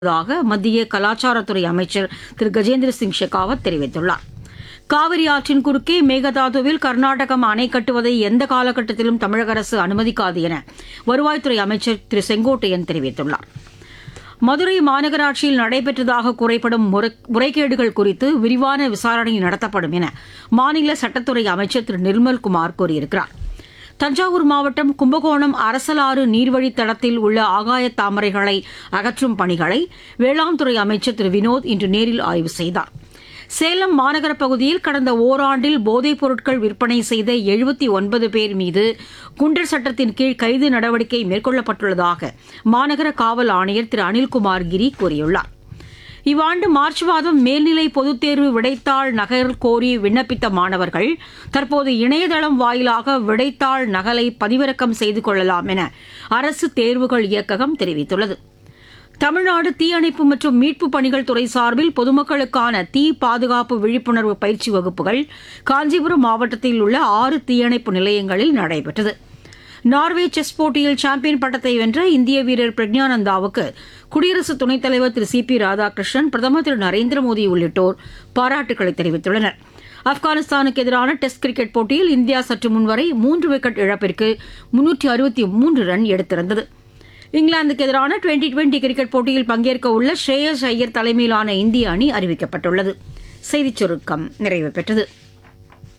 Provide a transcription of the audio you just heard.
உள்ளதாக மத்திய கலாச்சாரத்துறை அமைச்சர் திரு கஜேந்திர சிங் ஷெகாவத் தெரிவித்துள்ளார் காவிரி ஆற்றின் குறுக்கே மேகதாதுவில் கர்நாடகம் அணை கட்டுவதை எந்த காலகட்டத்திலும் தமிழக அரசு அனுமதிக்காது என வருவாய்த்துறை அமைச்சர் திரு செங்கோட்டையன் தெரிவித்துள்ளார் மதுரை மாநகராட்சியில் நடைபெற்றதாக கூறப்படும் முறை- முறைகேடுகள் குறித்து விரிவான விசாரணை நடத்தப்படும் என மாநில சட்டத்துறை அமைச்சர் திரு நிர்மல்குமார் கூறியிருக்கிறார் தஞ்சாவூர் மாவட்டம் கும்பகோணம் அரசலாறு நீர்வழித் தடத்தில் உள்ள ஆகாய தாமரைகளை அகற்றும் பணிகளை வேளாண் துறை அமைச்சர் திரு வினோத் இன்று நேரில் ஆய்வு செய்தார் சேலம் மாநகர பகுதியில் கடந்த ஓராண்டில் போதைப் பொருட்கள் விற்பனை செய்த எழுபத்தி ஒன்பது பேர் மீது குண்டர் சட்டத்தின் கீழ் கைது நடவடிக்கை மேற்கொள்ளப்பட்டுள்ளதாக மாநகர காவல் ஆணையர் திரு அனில்குமார் கிரி கூறியுள்ளார் இவ்வாண்டு மார்ச் மாதம் மேல்நிலை பொதுத் தேர்வு விடைத்தாள் நகல் கோரி விண்ணப்பித்த மாணவர்கள் தற்போது இணையதளம் வாயிலாக விடைத்தாள் நகலை பதிவிறக்கம் செய்து கொள்ளலாம் என அரசு தேர்வுகள் இயக்ககம் தெரிவித்துள்ளது தமிழ்நாடு தீயணைப்பு மற்றும் மீட்புப் பணிகள் துறை சார்பில் பொதுமக்களுக்கான தீ பாதுகாப்பு விழிப்புணர்வு பயிற்சி வகுப்புகள் காஞ்சிபுரம் மாவட்டத்தில் உள்ள ஆறு தீயணைப்பு நிலையங்களில் நடைபெற்றது நார்வே செஸ் போட்டியில் சாம்பியன் பட்டத்தை வென்ற இந்திய வீரர் பிரக்ஞானந்தாவுக்கு குடியரசு துணைத் தலைவர் திரு சி பி ராதாகிருஷ்ணன் பிரதமர் திரு நரேந்திர மோடி உள்ளிட்டோர் பாராட்டுக்களை தெரிவித்துள்ளனர் ஆப்கானிஸ்தானுக்கு எதிரான டெஸ்ட் கிரிக்கெட் போட்டியில் இந்தியா சற்று முன்வரை மூன்று விக்கெட் இழப்பிற்கு முன்னூற்றி அறுபத்தி மூன்று ரன் எடுத்திருந்தது இங்கிலாந்துக்கு எதிரான டுவெண்டி டுவெண்டி கிரிக்கெட் போட்டியில் பங்கேற்க உள்ள ஸ்ரேயஸ் ஐயர் தலைமையிலான இந்திய அணி அறிவிக்கப்பட்டுள்ளது செய்திச் சுருக்கம் நிறைவு பெற்றது